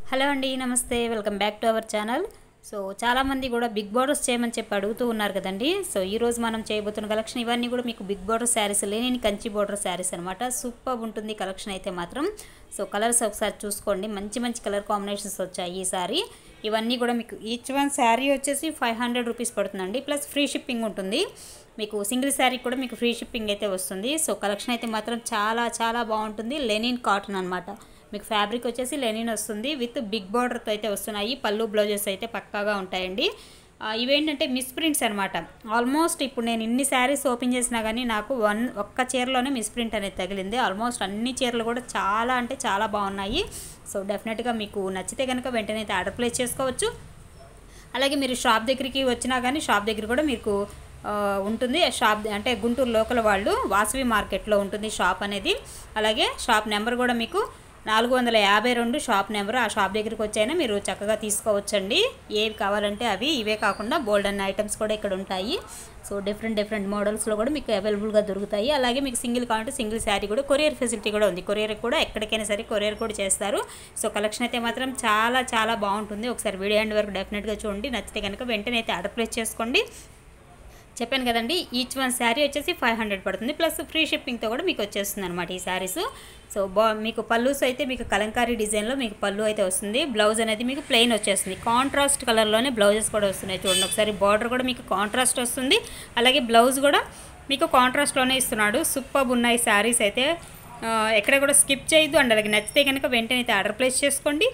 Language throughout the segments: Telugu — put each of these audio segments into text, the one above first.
హలో అండి నమస్తే welcome back to our channel so చాలామంది కూడా బిగ్ బార్డర్స్ చేయమని చెప్పి అడుగుతూ ఉన్నారు కదండి సో ఈ రోజు మనం చేయబోతున్న కలెక్షన్ ఇవన్నీ కూడా మీకు బిగ్ బార్డర్ శారీస్ లేని కంచి బార్డర్ శారీస్ అనమాట సూపర్ ఉంటుంది కలెక్షన్ అయితే మాత్రం సో కలర్స్ ఒకసారి చూసుకోండి మంచి మంచి కలర్ కాంబినేషన్స్ వచ్చాయి ఈ సారీ ఇవన్నీ కూడా మీకు ఈచ్ వన్ శారీ వచ్చేసి ఫైవ్ హండ్రెడ్ రూపీస్ పడుతుందండి ప్లస్ ఫ్రీ షిప్పింగ్ ఉంటుంది మీకు సింగిల్ శారీ కూడా మీకు ఫ్రీ షిప్పింగ్ అయితే వస్తుంది సో కలెక్షన్ అయితే మాత్రం చాలా చాలా బాగుంటుంది లెనిన్ కాటన్ అనమాట మీకు ఫ్యాబ్రిక్ వచ్చేసి లెనిన్ వస్తుంది విత్ బిగ్ బార్డర్తో అయితే వస్తున్నాయి పళ్ళు బ్లౌజెస్ అయితే పక్కాగా ఉంటాయండి ఆ, ఇవేంటంటే మిస్ ప్రింట్స్ అనమాట ఆల్మోస్ట్ ఇప్పుడు నేను ఇన్ని శారీస్ ఓపెన్ చేసినా కానీ నాకు వన్ ఒక్క చీరలోనే మిస్ ప్రింట్ అనేది తగిలింది ఆల్మోస్ట్ అన్ని చీరలు కూడా చాలా అంటే చాలా బాగున్నాయి సో డెఫినెట్గా మీకు నచ్చితే కనుక వెంటనే అయితే ఆర్డర్ ప్లేస్ చేసుకోవచ్చు అలాగే మీరు షాప్ దగ్గరికి వచ్చినా కానీ షాప్ దగ్గర కూడా మీకు ఆ, ఉంటుంది షాప్ అంటే గుంటూరు లోకల్ వాళ్ళు వాసవి మార్కెట్లో ఉంటుంది షాప్ అనేది అలాగే షాప్ నెంబర్ కూడా మీకు నాలుగు వందల యాభై రెండు షాప్ నెంబర్ ఆ షాప్ దగ్గరికి వచ్చైనా మీరు చక్కగా తీసుకోవచ్చండి ఏవి కావాలంటే అవి ఇవే కాకుండా బోల్డ్ అన్న ఐటమ్స్ కూడా ఇక్కడ ఉంటాయి సో డిఫరెంట్ డిఫరెంట్ మోడల్స్లో కూడా మీకు అవైలబుల్గా దొరుకుతాయి అలాగే మీకు సింగిల్ కావాలంటే సింగిల్ శారీ కూడా కొరియర్ ఫెసిలిటీ కూడా ఉంది కొరియర్ కూడా ఎక్కడికైనా సరే కొరియర్ కూడా చేస్తారు సో కలెక్షన్ అయితే మాత్రం చాలా చాలా బాగుంటుంది ఒకసారి వీడియో ఎండ్ వరకు డెఫినెట్గా చూడండి నచ్చితే కనుక వెంటనే అయితే ఆర్డర్ ప్లేస్ చేసుకోండి చెప్పాను కదండి ఈచ్ వన్ శారీ వచ్చేసి ఫైవ్ హండ్రెడ్ పడుతుంది ప్లస్ ఫ్రీ షిప్పింగ్తో కూడా మీకు వచ్చేస్తుంది అనమాట ఈ శారీస్ సో బా మీకు పల్లూస్ అయితే మీకు కలంకారీ డిజైన్లో మీకు పళ్ళు అయితే వస్తుంది బ్లౌజ్ అనేది మీకు ప్లెయిన్ వచ్చేస్తుంది కాంట్రాస్ట్ కలర్లోనే బ్లౌజెస్ కూడా వస్తున్నాయి చూడండి ఒకసారి బార్డర్ కూడా మీకు కాంట్రాస్ట్ వస్తుంది అలాగే బ్లౌజ్ కూడా మీకు కాంట్రాస్ట్లోనే ఇస్తున్నాడు సూపర్ ఉన్నాయి శారీస్ అయితే ఆ, ఎక్కడ కూడా స్కిప్ చేయొద్దు అండ్ అలాగే నచ్చితే కనుక వెంటనే అయితే ఆర్డర్ ప్లేస్ చేసుకోండి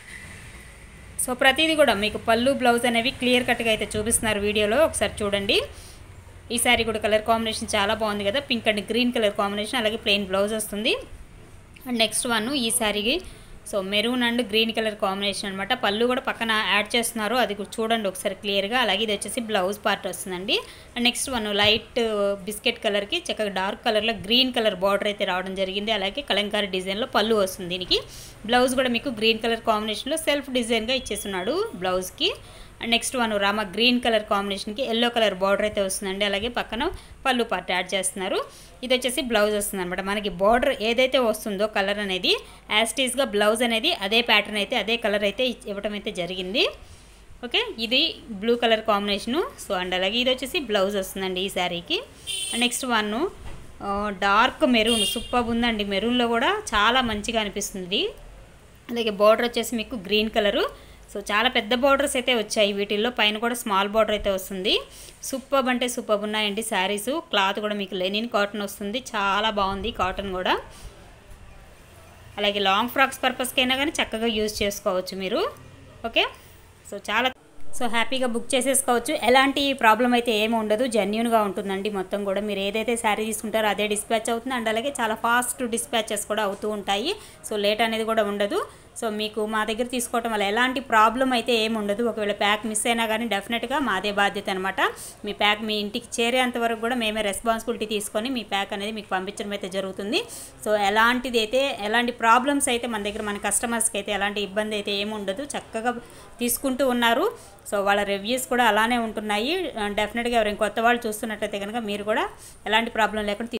సో ప్రతిదీ కూడా మీకు పళ్ళు బ్లౌజ్ అనేవి క్లియర్ కట్గా అయితే చూపిస్తున్నారు వీడియోలో ఒకసారి చూడండి ఈ శారీ కూడా కలర్ కాంబినేషన్ చాలా బాగుంది కదా pink and green colour combination అలాగే ప్లెయిన్ బ్లౌజ్ వస్తుంది అండ్ నెక్స్ట్ వన్ ఈ శారీకి so maroon and green colour combination అనమాట పళ్ళు కూడా పక్కన యాడ్ చేస్తున్నారు అది కూడా చూడండి ఒకసారి క్లియర్గా అలాగే ఇది వచ్చేసి బ్లౌజ్ పార్ట్ వస్తుందండి and next one light biscuit కలర్కి చక్కగా డార్క్ కలర్లో గ్రీన్ కలర్ బార్డర్ అయితే రావడం జరిగింది అలాగే కలంకారీ డిజైన్లో పళ్ళు వస్తుంది దీనికి బ్లౌజ్ కూడా మీకు గ్రీన్ కలర్ కాంబినేషన్లో సెల్ఫ్ డిజైన్గా ఇచ్చేస్తున్నాడు బ్లౌజ్కి and next one Rama green colour కాంబినేషన్కి ఎల్లో కలర్ బార్డర్ అయితే వస్తుందండి అలాగే పక్కన పళ్ళు పార్ట్ యాడ్ చేస్తున్నారు ఇది వచ్చేసి బ్లౌజ్ వస్తుంది అనమాట మనకి బార్డర్ ఏదైతే వస్తుందో కలర్ అనేది యాస్టీస్గా బ్లౌజ్ అనేది అదే ప్యాటర్న్ అయితే అదే కలర్ అయితే ఇచ్- ఇవ్వటం అయితే జరిగింది ఓకే ఇది blue colour combination so and అలాగే ఇది వచ్చేసి బ్లౌజ్ వస్తుందండి ఈ శారీకి and next one dark maroon super ఉందండి మెరూన్లో కూడా చాలా మంచిగా అనిపిస్తుంది అలాగే బార్డర్ వచ్చేసి మీకు గ్రీన్ కలరు సో చాలా పెద్ద బార్డర్స్ అయితే వచ్చాయి వీటిల్లో పైన కూడా స్మాల్ బార్డర్ అయితే వస్తుంది సూపర్ అంటే సూపర్ ఉన్నాయండి శారీస్ క్లాత్ కూడా మీకు లెనిన్ కాటన్ వస్తుంది చాలా బాగుంది కాటన్ కూడా అలాగే లాంగ్ ఫ్రాక్స్ పర్పస్కైనా కానీ చక్కగా యూజ్ చేసుకోవచ్చు మీరు ఓకే సో చాలా సో హ్యాపీగా బుక్ చేసేసుకోవచ్చు ఎలాంటి ప్రాబ్లం అయితే ఏమి ఉండదు జెన్యున్గా ఉంటుందండి మొత్తం కూడా మీరు ఏదైతే శారీ తీసుకుంటారో అదే డిస్పాచ్ అవుతుంది అండ్ అలాగే చాలా ఫాస్ట్ డిస్పాచెస్ కూడా అవుతూ ఉంటాయి సో లేట్ అనేది కూడా ఉండదు సో మీకు మా దగ్గర తీసుకోవటం వల్ల ఎలాంటి ప్రాబ్లం అయితే ఏమి ఉండదు ఒకవేళ ప్యాక్ మిస్ అయినా కానీ డెఫినెట్గా మాదే బాధ్యత అనమాట మీ ప్యాక్ మీ ఇంటికి చేరేంత వరకు కూడా మేమే రెస్పాన్సిబిలిటీ తీసుకొని మీ ప్యాక్ అనేది మీకు పంపించడం అయితే జరుగుతుంది సో ఎలాంటిది అయితే ఎలాంటి ప్రాబ్లమ్స్ అయితే మన దగ్గర మన కస్టమర్స్కి అయితే ఎలాంటి ఇబ్బంది అయితే ఏమి ఉండదు చక్కగా తీసుకుంటూ ఉన్నారు సో వాళ్ళ రివ్యూస్ కూడా అలానే ఉంటున్నాయి డెఫినెట్గా ఎవరైనా కొత్త వాళ్ళు చూస్తున్నట్లయితే కనుక మీరు కూడా ఎలాంటి ప్రాబ్లం లేకుండా